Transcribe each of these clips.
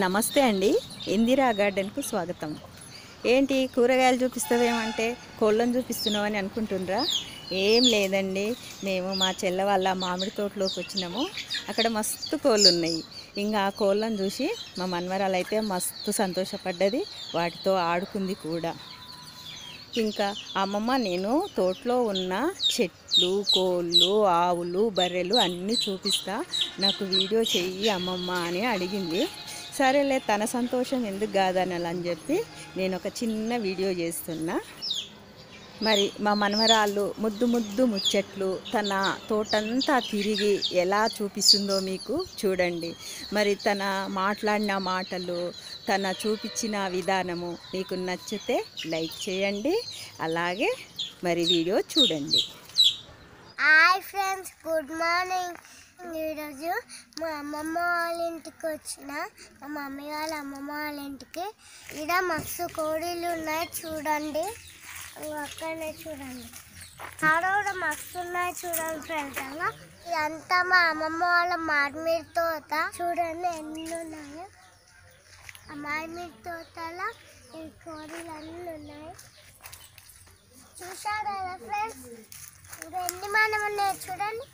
నమస్తే అండి ఇందిరా గార్డెన్కు స్వాగతం ఏంటి కూరగాయలు చూపిస్తావేమంటే కోళ్ళను చూపిస్తున్నావు అని అనుకుంటుండ్రా ఏం లేదండి మేము మా చెల్ల వాళ్ళ మామిడి తోటలోకి వచ్చినాము అక్కడ మస్తు కోళ్ళు ఉన్నాయి ఇంకా ఆ కోళ్ళను చూసి మా మన్మరాలు అయితే మస్తు సంతోషపడ్డది వాటితో ఆడుకుంది కూడా ఇంకా అమ్మమ్మ నేను తోటలో ఉన్న చెట్లు కోళ్ళు ఆవులు బర్రెలు అన్నీ చూపిస్తా నాకు వీడియో చెయ్యి అమ్మమ్మ అని అడిగింది సరేలే తన సంతోషం ఎందుకు కాదనాలని అని చెప్పి నేను ఒక చిన్న వీడియో చేస్తున్నా మరి మా మనవరాళ్ళు ముద్దు ముద్దు ముచ్చట్లు తన తోటంతా తిరిగి ఎలా చూపిస్తుందో మీకు చూడండి మరి తన మాట్లాడిన మాటలు తన చూపించిన విధానము మీకు నచ్చితే లైక్ చేయండి అలాగే మరి వీడియో చూడండి హాయ్ ఫ్రెండ్స్ గుడ్ మార్నింగ్ ఈరోజు మా అమ్మమ్మ వాళ్ళ ఇంటికి వచ్చిన మా మమ్మీ వాళ్ళ అమ్మమ్మ వాళ్ళ ఇంటికి ఇక్కడ మస్తు కోడీలు ఉన్నాయి చూడండి ఇంకో అక్కడనే చూడండి ఆడ కూడా మస్తు ఉన్నాయి చూడండి ఫ్రెండ్స్ అలా ఇదంతా మా అమ్మమ్మ వాళ్ళ మామిడి తోట చూడండి ఎన్ని ఉన్నాయో ఆ మామిడి తోటలో ఈ కోడీలు అన్నీ ఉన్నాయి చూసారు కదా ఫ్రెండ్స్ ఇంకా ఎన్ని మనం ఉన్నాయి చూడండి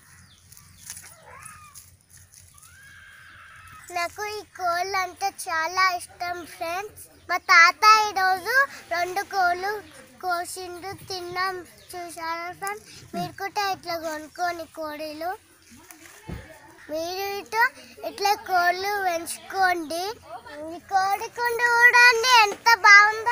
నాకు ఈ కోళ్ళు అంటే చాలా ఇష్టం ఫ్రెండ్స్ మా తాత ఈరోజు రెండు కోళ్ళు కోసిండు తిన్నాం చూసారా ఫ్రెండ్స్ మీరు కూడా ఇట్లా కొనుక్కోని కోడీలు మీరు ఇటు ఇట్లా కోళ్ళు పెంచుకోండి ఈ కోడి కుండు చూడండి ఎంత బాగుందో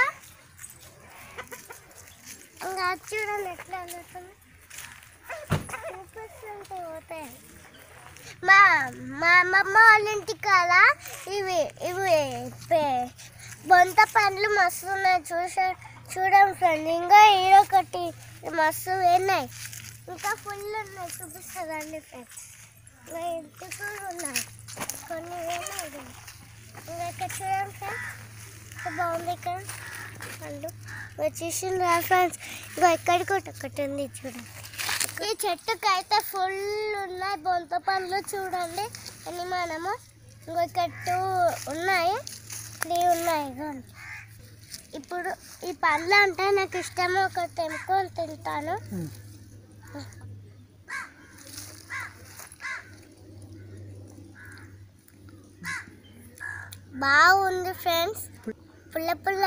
ఇంకా చూడండి ఎట్లా అందుతుంది చూపిస్తుంటే పోతాయి మా మా అమ్మమ్మ వాళ్ళ ఇంటికి కదా ఇవి ఇవి పే- బొంత పండ్లు మస్తు ఉన్నాయి చూసా చూడండి ఫ్రెండ్ ఇంకా ఈడొకటి మస్తు ఉన్నాయి ఇంకా ఫుల్ ఉన్నాయి చూపిస్తుందండి ఫ్రెండ్స్ ఇంకా ఇంటికి కూడా ఉన్నాయి కొన్ని ఉన్నాయి ఇంకా ఇక్కడ చూడండి ఫ్రెండ్స్ ఎంత బాగుంది ఇక్కడ పండు ఇంకా చూసిండ్రా ఫ్రెండ్స్ ఇంకా ఎక్కడికి ఒకటి ఒకటి ఉంది చూడండి ఈ చెట్టుకి అయితే ఫుల్ ఉన్నాయి బొంత పండ్లు చూడండి అని మనము ఇంకో ఇక్కడ టూ ఉన్నాయి త్రీ ఉన్నాయి ఇగోండి. ఇప్పుడు ఈ పండ్లు అంటే నాకు ఇష్టం ఒక తెంపుకొని తింటాను బాగుంది ఫ్రెండ్స్ పుల్ల పుల్ల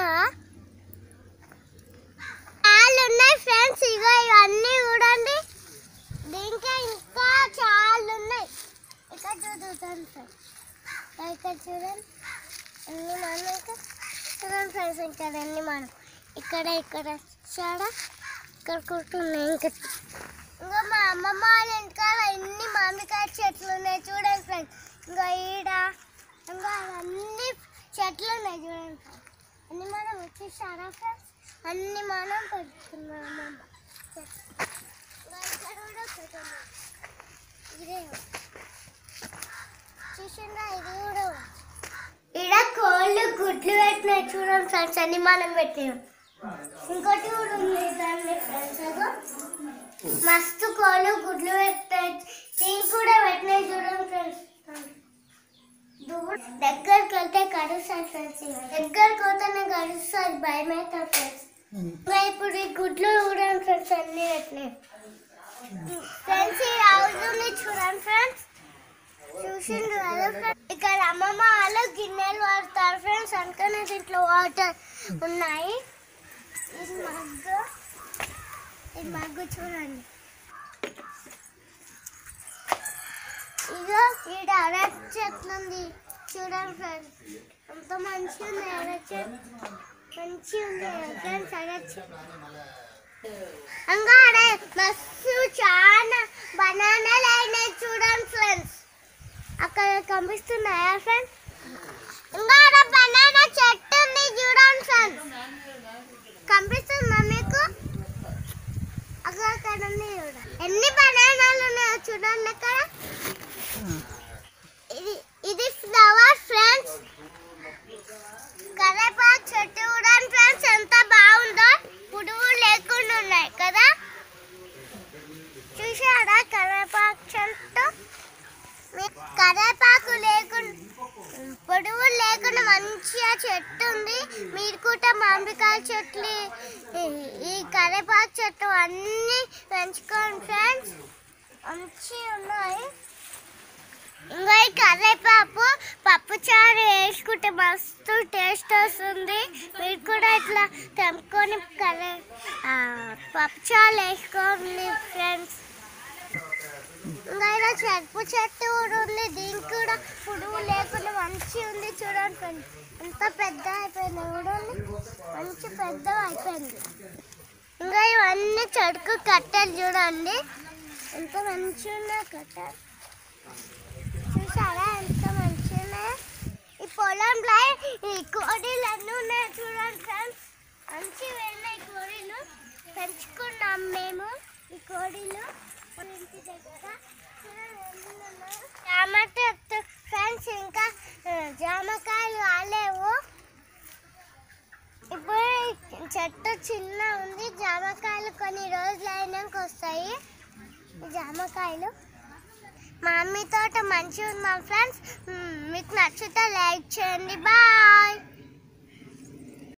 చాలా ఉన్నాయి ఫ్రెండ్స్ ఇగో ఇవన్నీ చూడండి దీంట్లో ఇంకా చాలా ఉన్నాయి ఇక్కడ చూద్దాం ఫ్రెండ్స్ ఇక్కడ చూడండి ఎన్ని మనం ఇక్కడ చూడండి ఫ్రెండ్స్ ఇంకా ఎన్ని మనం ఇక్కడ ఇక్కడ చాడ ఇక్కడ కూర్చున్నాయి ఇంకా ఇంకా మా అమ్మమ్మ వాళ్ళ ఇంటికాడ ఎన్ని మామిడికాయ చెట్లు ఉన్నాయి చూడండి ఫ్రెండ్స్ ఇంకా ఈడ ఇంకా అన్ని చెట్లు ఉన్నాయి చూడండి ఫ్రెండ్స్ అన్ని మనం వచ్చేసారా ఫ్రెండ్స్ అన్ని మనం పెట్టుకున్నాం అమ్మమ్మ చెట్లు. ఇంకా ఇక్కడ కూడా ఒకటి ఉంది. ఇదే చూసిందా ఇది కూడా ఇక్కడ కోళ్ళు గుడ్లు పెట్టినాయి చూడండి ఫ్రెండ్స్ అన్ని మనం పెట్టినాం ఇంకోటి కూడా ఉంది దాన్ని ఫ్రెండ్స్ అగో మస్తు కోళ్ళు గుడ్లు పెట్టాయి దీనికి కూడా పెట్టినాయి చూడండి ఫ్రెండ్స్ దగ్గరికి వెళ్తే కడుస్తాయి ఫ్రెండ్స్ దగ్గరికి పోతేనే కడుస్తుంది భయం అవుతుంది ఫ్రెండ్స్ ఇంకా ఇప్పుడు ఈ గుడ్లు చూడండి ఫ్రెండ్స్ అన్ని పెట్టినాయి ఫ్రెండ్స్ ఈ హౌస్ని చూడండి ఫ్రెండ్స్ చూసిండ్రు కదా ఫ్రెండ్స్ ఇక్కడ అమ్మమ్మ వాళ్ళు గిన్నెలు వాడతారు ఫ్రెండ్స్ అందుకనే దీంట్లో వాటర్ ఉన్నాయి ఇది మగ్గు ఇది మగ్గు చూడండి ఇగో ఈడ అరటి చెట్లు ఉంది చూడండి ఫ్రెండ్స్ అంత మంచిగా ఉంది అరటి చెట్లు మంచిగా ఉంది ఫ్రెండ్స్ అరటి చెట్లు ఇంకా ఆడ మస్తు చాలా బనానాలు అయినాయి చూడండి ఫ్రెండ్స్ అక్కడ కనిపిస్తున్నాయా ఫ్రెండ్స్ ఇంకా ఆడ బనానా చెట్టు ఉంది చూడండి ఫ్రెండ్స్ కనిపిస్తుందా మీకు అక్కడ అక్కడ ఉంది చూడండి ఎన్ని బనానాలు ఉన్నాయో చూడండి అక్కడ ఇది ఇది ఫ్లవర్ ఫ్రెండ్స్ కరేపాకు చెట్టు చూడండి ఫ్రెండ్స్ ఎంత బాగుందో పురుగు లేకుండా ఉన్నాయి కదా చూసారా కరేపాకు చెట్టు మీ- కరేపాకు లేకుండా పొడుగు పురుగులు లేకుండా మంచిగా చెట్టు ఉంది మీరు కూడా మామిడికాయ చెట్లు ఈ- ఈ కరేపాకు చెట్టు అన్నీ పెంచుకోండి ఫ్రెండ్స్ మంచిగా ఉన్నాయి ఇంకా ఈ కరివేపాకు పప్పు చారు వేసుకుంటే మస్తు టేస్ట్ వస్తుంది మీరు కూడా ఇట్లా తెంపుకొని కర్రీ ఆ, పప్పు చారు వేసుకోండి ఫ్రెండ్స్ ఇంకా ఇలా చెరుపు చెట్టు కూడా ఉంది దీనికి కూడా పురుగు లేకుండా మంచిగా ఉంది చూడండి ఫ్రెండ్స్ ఎంత పెద్ద అయిపోయింది చూడండి మంచి పెద్ద అయిపోయింది ఇంకా ఇవన్నీ చెడుకు కట్టెలు చూడండి ఎంత మంచిగా ఉన్నాయి కట్టెలు చూసారా ఎంత మంచిగా ఈ పొలంలో ఈ కోడీలు అన్నీ ఉన్నాయి చూడండి ఫ్రెండ్స్ మంచిగా వెళ్ళాయి కోడీలు పెంచుకున్నాం మేము ఈ కోడీలు మన ఇంటి దగ్గర చూడండి ఎన్ని ఉన్నాయి. జామ చెట్టు ఫ్రెండ్స్ ఇంకా ఆ, జామకాయలు రాలేవు ఇప్పుడు ఈ చెట్టు చిన్న ఉంది జామకాయలు కొన్ని రోజులు అయినాక వస్తాయి ఈ జామకాయలు మా మమ్మీ తోట మంచిగా ఉంది మా ఫ్రెండ్స్ మ్, మీకు నచ్చితే లైక్ చేయండి బాయ్